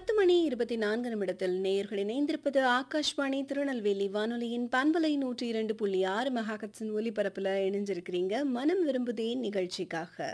பத்து மணி இருபத்தி நான்கு நிமிடத்தில் நேயர்கள் இணைந்திருப்பது ஆகாஷ்வாணி திருநெல்வேலி வானொலியின் பண்பலை நூற்றி இரண்டு புள்ளி ஆறு மெகாஹட்ஸின் ஒலிபரப்புல இணைஞ்சிருக்கிறீங்க மனம் விரும்புதே நிகழ்ச்சிக்காக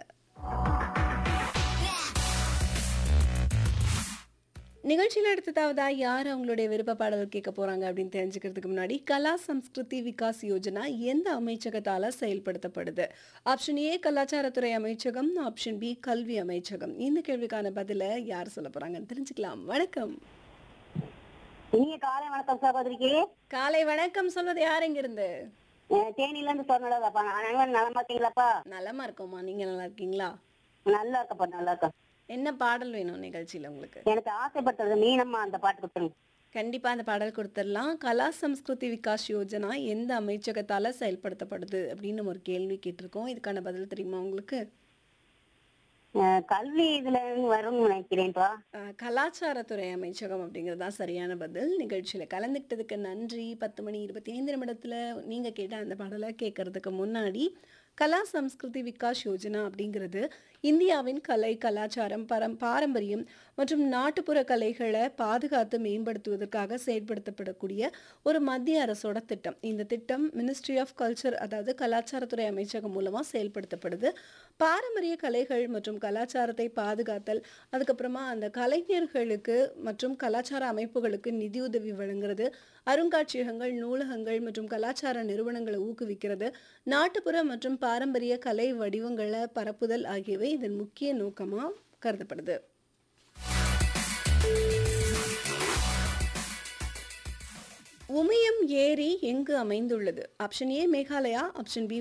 நிகழ்ச்சியில் அடுத்ததாவதா யார் அவங்களுடைய விருப்ப பாடல் கேட்க போறாங்க அப்படின்னு தெரிஞ்சுக்கிறதுக்கு முன்னாடி கலா சம்ஸ்கிருதி விகாஸ் யோஜனா எந்த அமைச்சகத்தால செயல்படுத்தப்படுது ஆப்ஷன் ஏ கலாச்சாரத்துறை அமைச்சகம் ஆப்ஷன் பி கல்வி அமைச்சகம் இந்த கேள்விக்கான பதில யார் சொல்ல போறாங்கன்னு தெரிஞ்சுக்கலாம் வணக்கம் இனிய காலை வணக்கம் சகோதரிக்கு காலை வணக்கம் சொல்வது யார் இங்க இருந்து அஹ் தேனியில இருந்து சொன்னதாப்பா அனைவரும் நலமா இருக்கீங்களாப்பா நலமா இருக்கோமா நீங்க நல்லா இருக்கீங்களா நல்லா இருக்கப்பா நல்லா இருக்கா என்ன பாடல் வேணும் நிகழ்ச்சியில உங்களுக்கு எனக்கு ஆசைப்பட்டது மீனம்மா அந்த பாட்டு கொடுத்துருங்க கண்டிப்பா அந்த பாடல் கொடுத்துடலாம் கலா சம்ஸ்கிருதி விகாஸ் யோஜனா எந்த அமைச்சகத்தால செயல்படுத்தப்படுது அப்படின்னு ஒரு கேள்வி கேட்டிருக்கோம் இதுக்கான பதில் தெரியுமா உங்களுக்கு அஹ் கல்வி இதுல வரும்னு நினைக்கிறேன்ப்பா அஹ், கலாச்சாரத்துறை அமைச்சகம் அப்படிங்கிறது தான் சரியான பதில் நிகழ்ச்சியில கலந்துக்கிட்டதுக்கு நன்றி பத்து மணி இருபத்தி ஐந்து நிமிடத்துல நீங்க கேட்ட அந்த பாடலை கேட்கறதுக்கு முன்னாடி கலா சம்ஸ்கிருதி விகாஸ் யோஜனா அப்படிங்கிறது இந்தியாவின் கலை கலாச்சாரம் பரம் பாரம்பரியம் மற்றும் நாட்டுப்புற கலைகளை பாதுகாத்து மேம்படுத்துவதற்காக செயல்படுத்தப்படக்கூடிய ஒரு மத்திய அரசோட திட்டம் இந்த திட்டம் மினிஸ்ட்ரி ஆஃப் கல்ச்சர் அதாவது கலாச்சாரத்துறை அமைச்சகம் மூலமா செயல்படுத்தப்படுது பாரம்பரிய கலைகள் மற்றும் கலாச்சாரத்தை பாதுகாத்தல் அதுக்கப்புறமா அந்த கலைஞர்களுக்கு மற்றும் கலாச்சார அமைப்புகளுக்கு நிதியுதவி வழங்குறது அருங்காட்சியகங்கள் நூலகங்கள் மற்றும் கலாச்சார நிறுவனங்களை ஊக்குவிக்கிறது நாட்டுப்புற மற்றும் பாரம்பரிய கலை வடிவங்களை பரப்புதல் ஆகியவை இதன் முக்கிய நோக்கமா கருதப்படுது உமியம் ஏரி எங்கு அமைந்துள்ளது option A Meghalaya option B